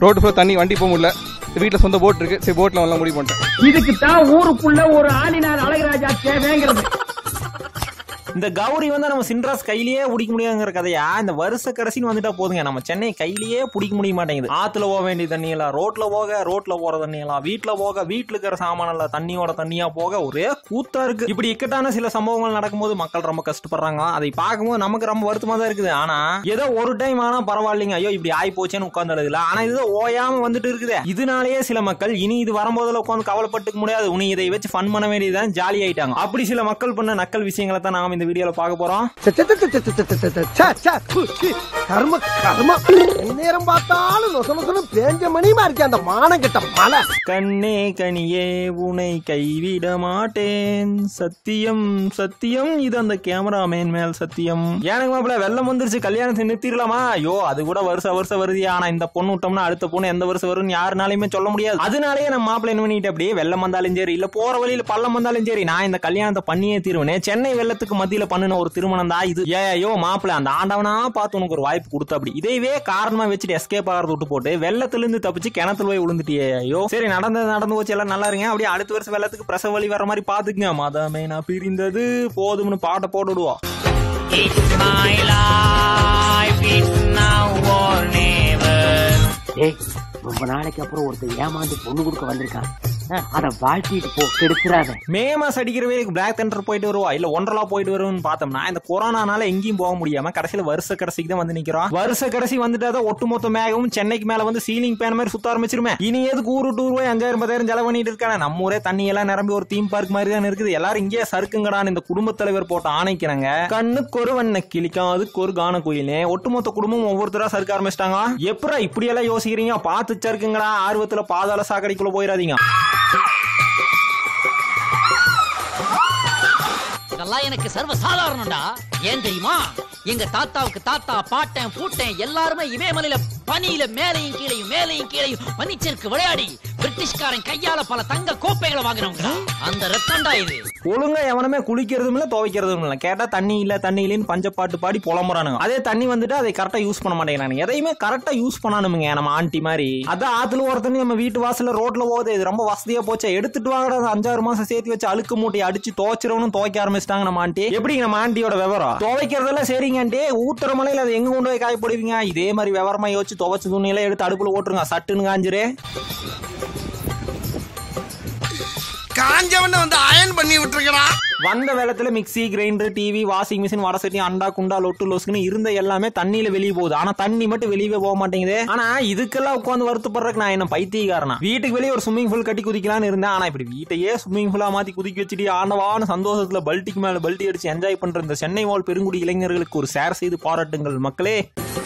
Road ஃபுல்லாக தண்ணி வண்டி போக முடியல வீட்டில் சொந்த போட் இருக்கு சரி போட்டில் வரலாம் முடிவு பண்ணிட்டேன் இதுக்கு தான் ஊருக்குள்ள ஒரு ஆளினார் அழகராஜா தேவைங்கிறது இந்த கௌரி வந்து நம்ம சின்ராஸ் கையிலேயே பிடிக்க முடியாதுங்கிற கதையா இந்த வருஷ கடைசின்னு வந்துட்டா போதுங்க நம்ம சென்னை கையிலேயே பிடிக்க முடிய மாட்டேங்குது ஆத்துல போக வேண்டிய தண்ணி எல்லாம் ரோட்ல போக ரோட்ல போற தண்ணி எல்லாம் வீட்டுல போக வீட்டுல இருக்கிற சாமான் எல்லாம் தண்ணியோட தண்ணியா போக ஒரே கூத்தா இருக்கு இப்படி இக்கட்டான சில சம்பவங்கள் நடக்கும்போது மக்கள் ரொம்ப கஷ்டப்படுறாங்க அதை பார்க்கும்போது நமக்கு ரொம்ப வருத்தமா தான் இருக்குது ஆனா ஏதோ ஒரு டைம் ஆனா பரவாயில்லைங்க ஐயோ இப்படி ஆகி போச்சேன்னு உட்காந்து அழுதுல ஆனா இது ஓயாம வந்துட்டு இருக்குது இதனாலேயே சில மக்கள் இனி இது வரும்போதுல உட்காந்து கவலைப்பட்டுக்க முடியாது உனி இதை வச்சு ஃபன் பண்ண வேண்டியதுதான் ஜாலி ஆயிட்டாங்க அப்படி சில மக்கள் பண்ண நக்கல் விஷயங்களை தான் நாம இந்த வீடியோல பார்க்க போறோம் கர்ம கர்ம நேரம் பார்த்தாலும் நொச நொசனு பேஞ்ச மணியுமா இருக்கு அந்த மானம் கெட்ட மலை கண்ணே கனியே உனை கைவிட மாட்டேன் சத்தியம் சத்தியம் இது அந்த கேமராமேன் மேல் சத்தியம் எனக்கு மாப்பிள வெள்ளம் வந்துருச்சு கல்யாணத்தை நிறுத்திடலாமா ஐயோ அது கூட வருஷம் வருஷம் வருது ஆனா இந்த பொண்ணு விட்டோம்னா அடுத்த பொண்ணு எந்த வருஷம் வரும்னு யாருனாலையுமே சொல்ல முடியாது அதனாலேயே நம்ம மாப்பிள என்ன பண்ணிட்டு அப்படியே வெள்ளம் வந்தாலும் சரி இல்ல போற வழியில பள்ளம் வந்தாலும் சரி நான் இந்த கல்யாணத்தை பண்ணியே தீருவேனே சென்னை வெள்ளத்துக்கு மத்தியில பண்ணின ஒரு திருமணம் தான் இது ஏயோ மாப்பிள அந்த ஆண்டவனா பார்த்து உனக்கு ஒரு வாய்ப்பு கொடுத்த அப்படி இதையவே காரணமா வச்சுட்டு எஸ்கேப் ஆகிறது விட்டு போட்டு வெள்ளத்துல இருந்து தப்பிச்சு கிணத்துல போய் விழுந்துட்டியே ஐயோ சரி நடந்தது நடந்து போச்சு எல்லாம் நல்லா இருங்க அப்படியே அடுத்த வருஷம் வெள்ளத்துக்கு பிரசவ வழி வர மாதிரி பாத்துக்குங்க மதமே நான் பிரிந்தது போதும்னு பாட்டை போட்டுடுவோம் It's my life, it's now or never. ஏய் ரொம்ப நாளைக்கு அப்புறம் ஒருத்தர் ஏமாந்து பொண்ணு கொடுக்க வந்திருக்கான் அத வாழ்த்திட்டு போ கெடுத்துறாத மே மாசம் அடிக்கிற வேலைக்கு பிளாக் தண்டர் போயிட்டு வருவா இல்ல ஒன்றலா போயிட்டு வருவோம்னு பார்த்தோம்னா இந்த கொரோனானால எங்கேயும் போக முடியாம கடைசியில வருஷ கடைசிக்கு தான் வந்து நிக்கிறோம் வருஷ கடைசி வந்துட்டாதான் ஒட்டுமொத்த மேகவும் சென்னைக்கு மேல வந்து சீலிங் பேன் மாதிரி சுத்த ஆரம்பிச்சிருமே இனி எதுக்கு ஊரு டூர் போய் அஞ்சாயிரம் பத்தாயிரம் செலவு பண்ணிட்டு இருக்கானே நம்ம ஊரே தண்ணி எல்லாம் நிரம்பி ஒரு தீம் பார்க் மாதிரி தான் இருக்குது எல்லாரும் இங்கேயே சறுக்குங்கடான்னு இந்த குடும்பத் தலைவர் போட்டு ஆணைக்கிறாங்க கண்ணுக்கு ஒரு வண்ண கிளிக்கும் அதுக்கு ஒரு கான கோயிலே ஒட்டுமொத்த குடும்பம் ஒவ்வொருத்தரா சறுக்க ஆரம்பிச்சிட்டாங்க எப்படா இப்படி எல்லாம் யோசிக்கிறீங்க பார்த்து சறுக்குங்கடா ஆர்வத்துல பாதாள சாக்கடைக்குள்ள போயிடாதீங்க இதெல்லாம் எனக்கு சர்வ சாதாரணம்டா ஏன் தெரியுமா எங்க தாத்தாவுக்கு தாத்தா பாட்டன் பூட்டன் எல்லாருமே இமயமலையில பனியில மேலையும் கீழையும் மேலையும் கீழையும் பனிச்சருக்கு விளையாடி பிரிட்டிஷ்காரன் கையால பல தங்க கோப்பைகளை வாங்கினவங்க அந்த ரத்தம்டா இது ஒழுங்கா எவனுமே குளிக்கிறதும் இல்ல துவைக்கிறதும் இல்ல கேட்டா தண்ணி இல்ல தண்ணி இல்லைன்னு பஞ்சப்பாட்டு பாடி புலம்புறானுங்க அதே தண்ணி வந்துட்டு அதை கரெக்டா யூஸ் பண்ண மாட்டேங்கிறானுங்க எதையுமே கரெக்டா யூஸ் பண்ணணுமுங்க நம்ம ஆண்டி மாதிரி அதான் ஆத்துல ஒரு தண்ணி நம்ம வீட்டு வாசல்ல ரோட்ல போகுது இது ரொம்ப வசதியா போச்சு எடுத்துட்டு வாங்கடா அந்த அஞ்சாறு மாசம் சேர்த்து வச்சு அழுக்கு மூட்டையை அடிச்சு துவைச்சிரவனும் துவைக்க ஆரம்பிச்சிட்டாங்க நம்ம ஆண்டி எப்படி நம்ம ஆண்டியோட விவரம் துவைக்கிறதெல்லாம் சரிங்க ஆண்டி ஊத்துற மலையில அதை எங்க கொண்டு போய் காய போடுவீங்க இதே மாதிரி விவரமா யோசிச்சு துவைச்ச துணியெல்லாம் எடுத்து அடுப்புல ஓட்டுருங்க சட்டுன்னு காஞ்சிரு காஞ்சவன வந்து அயன் பண்ணி விட்டுருக்கா வந்த வேளத்துல mixie grinder TV washing machine வடை சட்டி அண்டா குண்டா லொட்டு லொசுக்குன்னு இருந்த எல்லாமே தண்ணியில வெளியே போகுது ஆனா தண்ணி மட்டும் வெளியவே போக மாட்டேங்குது ஆனா இதுக்கெல்லாம் உட்காந்து வருத்தப்படுறதுக்கு நான் என்ன பைத்தியக்காரனா வீட்டுக்கு வெளியே ஒரு ஸ்விம்மிங் பூல் கட்டி குதிக்கலாம்னு இருந்தேன் ஆனா இப்படி வீட்டையே ஸ்விம்மிங் பூலா மாத்தி குதிக்க வச்சுட்டு ஆனவான சந்தோஷத்துல பல்ட்டிக்கு மேல பல்ட்டி அடிச்சு என்ஜாய் பண்ற இந்த சென்னை வாழ் பெருங்குடி இளைஞர்களுக்கு ஒரு ஷேர் செய்து பாராட்டுங்கள் மக்களே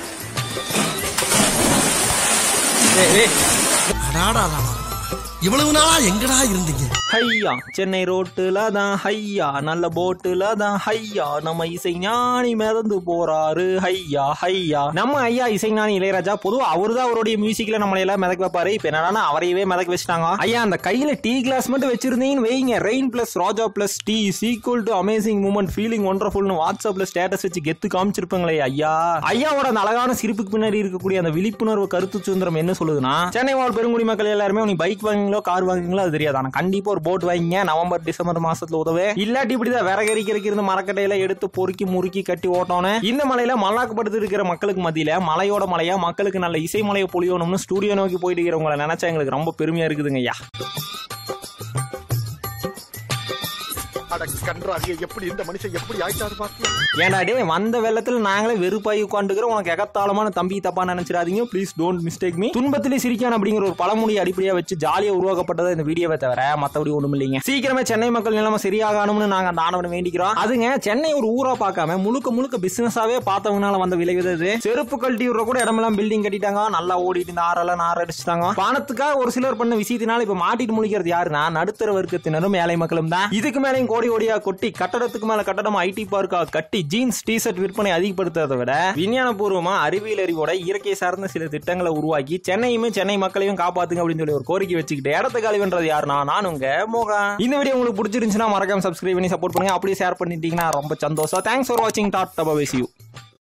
இவ்வளவு நாளா எங்கடா இருந்தீங்க ஹையா சென்னை ரோட்டுல தான் ஹையா நல்ல போட்டுல தான் ஹையா நம்ம இசைஞானி மிதந்து போறாரு ஹையா ஹையா நம்ம ஐயா இசைஞானி இளையராஜா பொதுவா அவருதான் அவருடைய மியூசிக்ல நம்மளை எல்லாம் மிதக்க வைப்பாரு இப்ப என்னன்னா அவரையவே மிதக்க வச்சுட்டாங்க ஐயா அந்த கையில டீ கிளாஸ் மட்டும் வச்சிருந்தீங்கன்னு வைங்க rain plus Raja plus tea sequel to amazing moment feeling ஒண்டர்ஃபுல்னு வாட்ஸ்அப்ல ஸ்டேட்டஸ் வச்சு கெத்து காமிச்சிருப்பாங்களே ஐயா ஐயாவோட அந்த அழகான சிரிப்புக்கு பின்னாடி இருக்கக்கூடிய அந்த விழிப்புணர்வு கருத்து சுதந்திரம் என்ன சொல்லுதுன்னா சென்னை வாழ் பெருங்குடி மக்கள் எல்லாருமே நீ பைக் வாங்குங்களோ கார் வாங்குங்களோ அது தெரியாது ஆனா கண்டிப்பா ஒரு போட் வாங்கிங்க நவம்பர் டிசம்பர் மாசத்துல உதவு இல்லாட்டி இப்படிதான் விறகரிக்கிறதுக்கு இருந்த மரக்கட்டையில எடுத்து பொறுக்கி முறுக்கி கட்டி ஓட்டோன்னு இந்த மலையில மல்லாக்கப்படுத்து இருக்கிற மக்களுக்கு மத்தியில மலையோட மலையா மக்களுக்கு நல்ல இசை மலையை பொழியணும்னு ஸ்டூடியோ நோக்கி போயிட்டு இருக்கிறவங்களை நினைச்சா எங்களுக்கு ரொம்ப பெருமையா இருக்குதுங்க ஐயா அட கன்றாவிய எப்படி இந்த மனுஷன் எப்படி ஆயிட்டாரு பாத்தியா ஏன்டா டே வந்த வெள்ளத்துல நாங்களே வெறுப்பாய் உட்காந்துக்கிறோம் உனக்கு எகத்தாளமான தம்பி தப்பா நினைச்சிடாதீங்க ப்ளீஸ் டோன்ட் மிஸ்டேக் மீ துன்பத்திலே சிரிக்கான் அப்படிங்கிற ஒரு பழமொழி அடிப்படையா வச்சு ஜாலியா உருவாக்கப்பட்டது இந்த வீடியோவை தவிர மத்தபடி ஒண்ணும் இல்லைங்க சீக்கிரமே சென்னை மக்கள் நிலைமை சரியாகணும்னு நாங்க அந்த ஆணவனை வேண்டிக்கிறோம் அதுங்க சென்னை ஒரு ஊரா பார்க்காம முழுக்க முழுக்க பிசினஸாவே பார்த்தவங்கனால வந்த விளைவு இது செருப்பு கழட்டி விடுற கூட இடமெல்லாம் பில்டிங் கட்டிட்டாங்க நல்லா ஓடிட்டு இந்த ஆறெல்லாம் நார் அடிச்சுட்டாங்க பணத்துக்காக ஒரு சிலர் பண்ண விஷயத்தினால இப்ப மாட்டிட்டு முழிக்கிறது யாருன்னா நடுத்தர வர்க்கத்தினரும் ஏழை மக்களும் தான் இதுக்கு மேலேயும் கோடி கோடியா கொட்டி கட்டடத்துக்கு மேல கட்டடம் ஐடி பார்க்கா கட்டி ஜீன்ஸ் டி ஷர்ட் விற்பனை அதிகப்படுத்துறதை விட விஞ்ஞானபூர்வமா அறிவியல் அறிவோட இயற்கை சார்ந்த சில திட்டங்களை உருவாக்கி சென்னையுமே சென்னை மக்களையும் காப்பாத்துங்க அப்படின்னு சொல்லி ஒரு கோரிக்கை வச்சுக்கிட்டு இடத்த காலி பண்றது யாருன்னா நான் உங்க மோகன் இந்த வீடியோ உங்களுக்கு பிடிச்சிருந்துச்சுன்னா மறக்காம சப்ஸ்கிரைப் பண்ணி சப்போர்ட் பண்ணுங்க அப்படியே ஷேர் பண்ணிட்டீங்கன்னா ரொம்ப சந்தோஷம் தேங்க்ஸ் ஃபார் வாட்சிங் டாட் டபா யூ